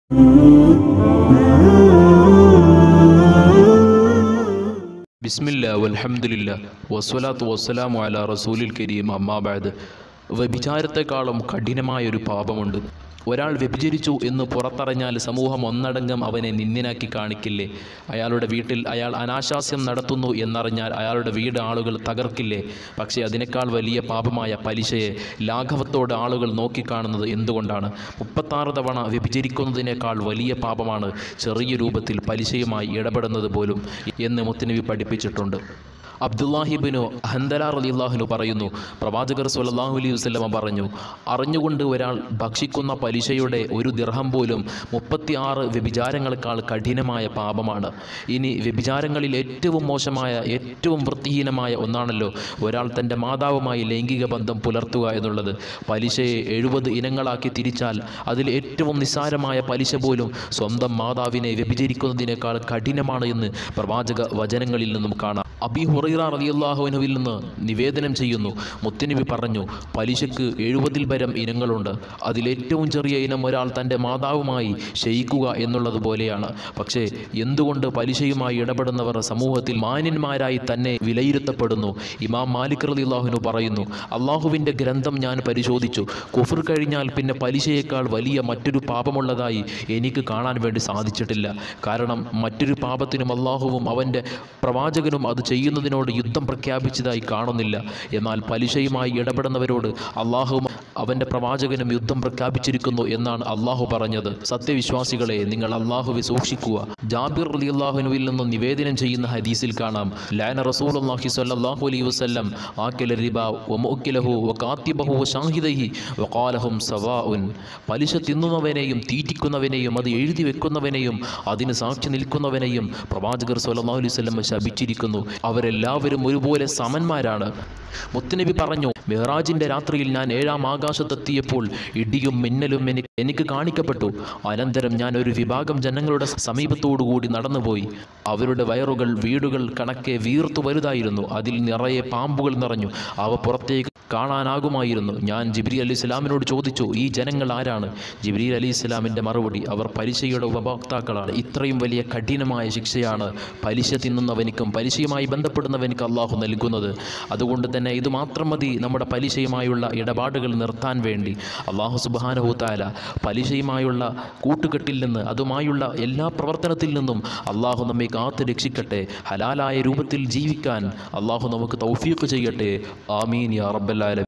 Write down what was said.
ബിസ്മില്ല വൽഹംദുലില്ല വസ്വലാത്തു വസ്സലാമു അല റസൂലിൽ കരീം അമ്മാബാദ് വ്യഭിചാരത്തെക്കാളും കഠിനമായ ഒരു പാപമുണ്ട് ഒരാൾ വ്യഭിചരിച്ചു എന്ന് പുറത്തറിഞ്ഞാൽ സമൂഹം ഒന്നടങ്കം അവനെ നിന്ദിനാക്കി കാണിക്കില്ലേ അയാളുടെ വീട്ടിൽ അയാൾ അനാശാസ്യം നടത്തുന്നു എന്നറിഞ്ഞാൽ അയാളുടെ വീട് ആളുകൾ തകർക്കില്ലേ പക്ഷേ അതിനേക്കാൾ വലിയ പാപമായ പലിശയെ ലാഘവത്തോടെ ആളുകൾ നോക്കിക്കാണുന്നത് എന്തുകൊണ്ടാണ് മുപ്പത്താറ് തവണ വ്യഭിചരിക്കുന്നതിനേക്കാൾ വലിയ പാപമാണ് ചെറിയ രൂപത്തിൽ പലിശയുമായി ഇടപെടുന്നത് പോലും എന്ന് മുത്തനബി പഠിപ്പിച്ചിട്ടുണ്ട് അബ്ദുല്ലാഹിബിനു ഹന്തല റലിള്ളാഹുനു പറയുന്നു പ്രവാചകർ സുലല്ലാഹു അലൈഹി വസ്ലമ പറഞ്ഞു അറിഞ്ഞുകൊണ്ട് ഒരാൾ ഭക്ഷിക്കുന്ന പലിശയുടെ ഒരു ദിർഹം പോലും മുപ്പത്തിയാറ് വ്യഭിചാരങ്ങളെക്കാൾ കഠിനമായ പാപമാണ് ഇനി വ്യഭിചാരങ്ങളിൽ ഏറ്റവും മോശമായ ഏറ്റവും വൃത്തിഹീനമായ ഒന്നാണല്ലോ ഒരാൾ തൻ്റെ മാതാവുമായി ലൈംഗിക ബന്ധം പുലർത്തുക എന്നുള്ളത് പലിശയെ എഴുപത് ഇനങ്ങളാക്കി തിരിച്ചാൽ അതിൽ ഏറ്റവും നിസ്സാരമായ പലിശ പോലും സ്വന്തം മാതാവിനെ വ്യഭിചരിക്കുന്നതിനേക്കാൾ കഠിനമാണ് എന്ന് പ്രവാചക വചനങ്ങളിൽ നിന്നും കാണാം അബി ഹുറൈറ റളിയല്ലാഹുവിനുവിൽ നിന്ന് നിവേദനം ചെയ്യുന്നു മുത്തനബി പറഞ്ഞു പലിശക്ക് എഴുപതിൽ പരം ഇനങ്ങളുണ്ട് അതിലേറ്റവും ചെറിയ ഇനം ഒരാൾ തൻ്റെ മാതാവുമായി ശയിക്കുക എന്നുള്ളത് പോലെയാണ് പക്ഷേ എന്തുകൊണ്ട് പലിശയുമായി ഇടപെടുന്നവർ സമൂഹത്തിൽ മാന്യന്മാരായി തന്നെ വിലയിരുത്തപ്പെടുന്നു ഇമാം മാലിക് റളിയല്ലാഹുവിനു പറയുന്നു അള്ളാഹുവിൻ്റെ ഗ്രന്ഥം ഞാൻ പരിശോധിച്ചു കുഫർ കഴിഞ്ഞാൽ പിന്നെ പലിശയേക്കാൾ വലിയ മറ്റൊരു പാപമുള്ളതായി എനിക്ക് കാണാൻ വേണ്ടി സാധിച്ചിട്ടില്ല കാരണം മറ്റൊരു പാപത്തിനും അള്ളാഹുവും അവൻ്റെ പ്രവാചകനും അത് ചെയ്യുന്നതിനോട് യുദ്ധം പ്രഖ്യാപിച്ചതായി കാണുന്നില്ല എന്നാൽ പലിശയുമായി ഇടപെടുന്നവരോട് അള്ളാഹുവും അവൻ്റെ പ്രവാചകനും യുദ്ധം പ്രഖ്യാപിച്ചിരിക്കുന്നു എന്നാണ് അള്ളാഹു പറഞ്ഞത് സത്യവിശ്വാസികളെ നിങ്ങൾ അള്ളാഹുവെ സൂക്ഷിക്കുക ജാബിർ അലി അള്ളാഹുനുവിൽ നിന്ന് നിവേദനം ചെയ്യുന്ന ഹദീസിൽ കാണാം ലാന റസൂൽ അള്ളാഹി സ്വല്ലല്ലാഹു അലൈഹി വസല്ലം ആക്കില റിബ വമുക്കിലഹു വകാത്തിബഹു വശാഹിദഹി വഖാലഹും സവാഉൻ പലിശ തിന്നുന്നവനെയും തീറ്റിക്കുന്നവനെയും അത് എഴുതി വെക്കുന്നവനെയും അതിന് സാക്ഷി നിൽക്കുന്നവനെയും പ്രവാചകർ സ്വല്ലല്ലാഹു അലൈഹി വസല്ലം ശപിച്ചിരിക്കുന്നു അവരെല്ലാവരും ഒരുപോലെ സമന്മാരാണ് മുത്തുനബി പറഞ്ഞു മെഹ്റാജിൻ്റെ രാത്രിയിൽ ഞാൻ ഏഴാം ആകാശത്തെത്തിയപ്പോൾ ഇടിയും മിന്നലും എനിക്ക് എനിക്ക് കാണിക്കപ്പെട്ടു അനന്തരം ഞാൻ ഒരു വിഭാഗം ജനങ്ങളുടെ സമീപത്തോടുകൂടി നടന്നുപോയി അവരുടെ വയറുകൾ വീടുകൾ കണക്കെ വീർത്തു വലുതായിരുന്നു അതിൽ നിറയെ പാമ്പുകൾ നിറഞ്ഞു അവ പുറത്തേക്ക് കാണാനാകുമായിരുന്നു ഞാൻ ജിബ്രി അലി ഇസ്ലാമിനോട് ചോദിച്ചു ഈ ജനങ്ങൾ ആരാണ് ജിബ്രി അലി ഇസ്ലാമിൻ്റെ മറുപടി അവർ പലിശയുടെ ഉപഭോക്താക്കളാണ് ഇത്രയും വലിയ കഠിനമായ ശിക്ഷയാണ് പലിശ തിന്നുന്നവനിക്കും പലിശയുമായി ബന്ധപ്പെടുന്നവനിക്ക് അള്ളാഹു നൽകുന്നത് അതുകൊണ്ട് തന്നെ ഇത് മാത്രം മതി നമ്മുടെ പലിശയുമായുള്ള ഇടപാടുകൾ നിർത്താൻ വേണ്ടി അള്ളാഹു സുബാനഹുത്താല പലിശയുമായുള്ള കൂട്ടുകെട്ടിൽ നിന്ന് അതുമായുള്ള എല്ലാ പ്രവർത്തനത്തിൽ നിന്നും അള്ളാഹു നമ്മെ കാത്ത് രക്ഷിക്കട്ടെ ഹലാലായ രൂപത്തിൽ ജീവിക്കാൻ അള്ളാഹു നമുക്ക് തൗഫീഖ് ചെയ്യട്ടെ ആമീൻ യാ റബ്ബല്ലാല